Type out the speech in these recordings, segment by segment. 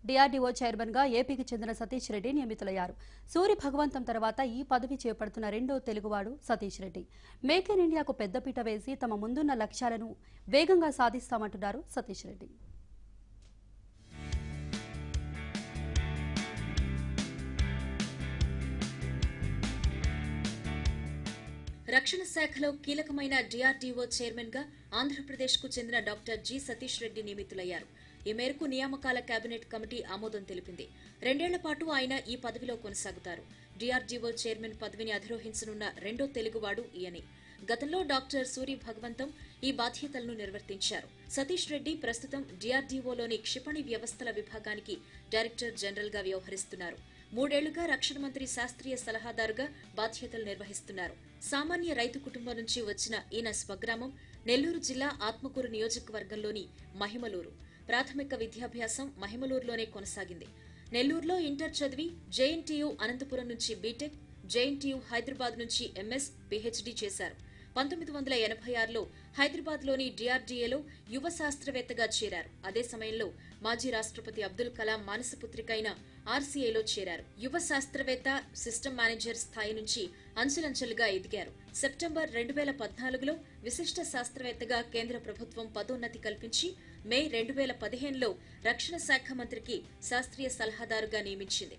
DRDO chairman గా ఏపీకి చెందిన సతీష్ రెడ్డి నియమితులయ్యారు సూరి భగవంతం తర్వాత ఈ పదవి చేపడుతున్న రెండో తెలుగువాడు సతీష్ రెడ్డి మేక్ ఇన్ ఇండియాకు పెద్దపీట వేసి తమ ముందున్న లక్ష్యాలను వేగంగా సాధిస్తామంటున్నారు సతీష్ రెడ్డి రక్షణ శాఖలో కీలకమైన డిఆర్డీఓ చైర్మన్ గా ఆంధ్రప్రదేశ్ కు చెందిన డాక్టర్ జి సతీష్ రెడ్డి నియమితులయ్యారు ఈ మేరకు నియామకాల కేబినెట్ కమిటీ ఆమోదం తెలిపింది రెండేళ్ల పాటు ఆయన ఈ పదవిలో కొనసాగుతారు డిఆర్డీఓ చైర్మన్ పదవిని అధిరోహించనున్న రెండో తెలుగువాడు ఈయనే గతంలో డాక్టర్ సూరి భగవంతం ఈ బాధ్యతలను నిర్వర్తించారు సతీష్ రెడ్డి ప్రస్తుతం డిఆర్డీఓలోని క్షిపణి వ్యవస్థల విభాగానికి డైరెక్టర్ జనరల్ గా వ్యవహరిస్తున్నారు మూడేళ్లుగా రక్షణ మంత్రి శాస్త్రీయ సలహాదారుగా బాధ్యతలు నిర్వహిస్తున్నారు సామాన్య రైతు కుటుంబం నుంచి వచ్చిన ఈయన స్వగ్రామం నెల్లూరు జిల్లా ఆత్మకూరు నియోజకవర్గంలోని మహిమలూరు ప్రాథమిక విద్యాభ్యాసం మహిమలూరులోనే కొనసాగింది నెల్లూరులో ఇంటర్ చదివి జేఎన్టీయు అనంతపురం నుంచి బీటెక్ జేఎన్టీయు హైదరాబాద్ నుంచి ఎంఎస్ పిహెచ్డీ చేశారు పంతొమ్మిది వందల ఎనభై ఆరులో హైదరాబాద్లోని డిఆర్డీఏలో యువ శాస్త్రవేత్తగా చేరారు అదే సమయంలో మాజీ రాష్ట్రపతి అబ్దుల్ కలాం మానసపుత్రిక అయిన ఆర్సీఐలో చేరారు యువ శాస్త్రవేత్త సిస్టమ్ మేనేజర్ స్థాయి నుంచి అంచెలంచెలుగా ఎదిగారు సెప్టెంబర్ రెండు వేల పద్నాలుగులో విశిష్ట శాస్త్రవేత్తగా కేంద్ర ప్రభుత్వం పదోన్నతి కల్పించి మే రెండు వేల పదిహేనులో రక్షణ శాఖ మంత్రికి శాస్త్రీయ సలహాదారుగా నియమించింది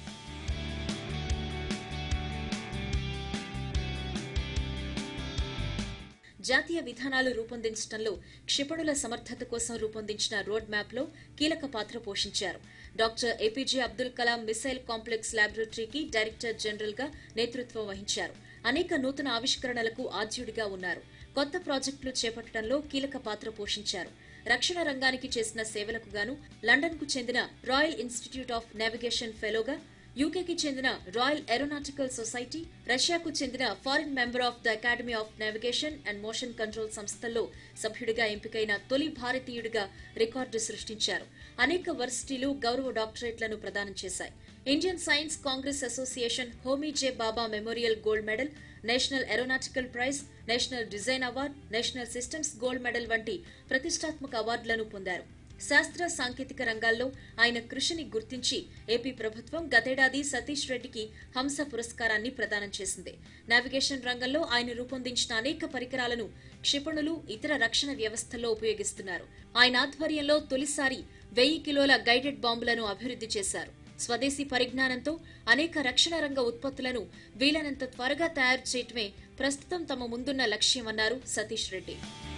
జాతీయ విధానాలు రూపొందించడంలో క్షిపణుల సమర్థత కోసం రూపొందించిన రోడ్ మ్యాప్ లో కీలక పాత్ర పోషించారు doctor APJ Abdul Kalam missile complex ల్యాబొరేటరీకి డైరెక్టర్ జనరల్ గా నేతృత్వం వహించారు అనేక నూతన ఆవిష్కరణలకు ఆద్యుడిగా ఉన్నారు కొత్త ప్రాజెక్టులు చేపట్టడంలో కీలక పాత్ర పోషించారు రక్షణ రంగానికి చేసిన సేవలకు గాను లండన్ కు చెందిన రాయల్ ఇన్స్టిట్యూట్ ఆఫ్ నావిగేషన్ ఫెలోగా యూకేకి చెందిన రాయల్ ఏరోనాటికల్ సొసైటీ రష్యాకు చెందిన foreign member of the academy of navigation and motion control సంస్థల్లో సభ్యుడిగా ఎంపికైన తొలి భారతీయుడిగా రికార్డు సృష్టించారు అనేక వర్సిటీలు గౌరవ డాక్టరేట్లను ప్రదానం చేశాయి Indian science congress association Homi J Bhabha memorial gold medal national aeronautical prize national design award national systems gold medal వంటి ప్రతిష్టాత్మక అవార్డులను పొందారు శాస్త్ర సాంకేతిక రంగాల్లో ఆయన కృషిని గుర్తించి ఏపీ ప్రభుత్వం గతేడాది సతీష్ రెడ్డికి హంస పురస్కారాన్ని ప్రదానం చేసింది నావిగేషన్ రంగంలో ఆయన రూపొందించిన అనేక పరికరాలను క్షిపణులు ఇతర రక్షణ వ్యవస్థల్లో ఉపయోగిస్తున్నారు ఆయన ఆధ్వర్యంలో తొలిసారి వెయ్యి కిలోల గైడెడ్ బాంబులను అభివృద్ధి చేశారు స్వదేశీ పరిజ్ఞానంతో అనేక రక్షణ రంగ ఉత్పత్తులను వీలైనంత త్వరగా తయారు చేయటమే ప్రస్తుతం తమ ముందున్న లక్ష్యమన్నారు సతీష్ రెడ్డి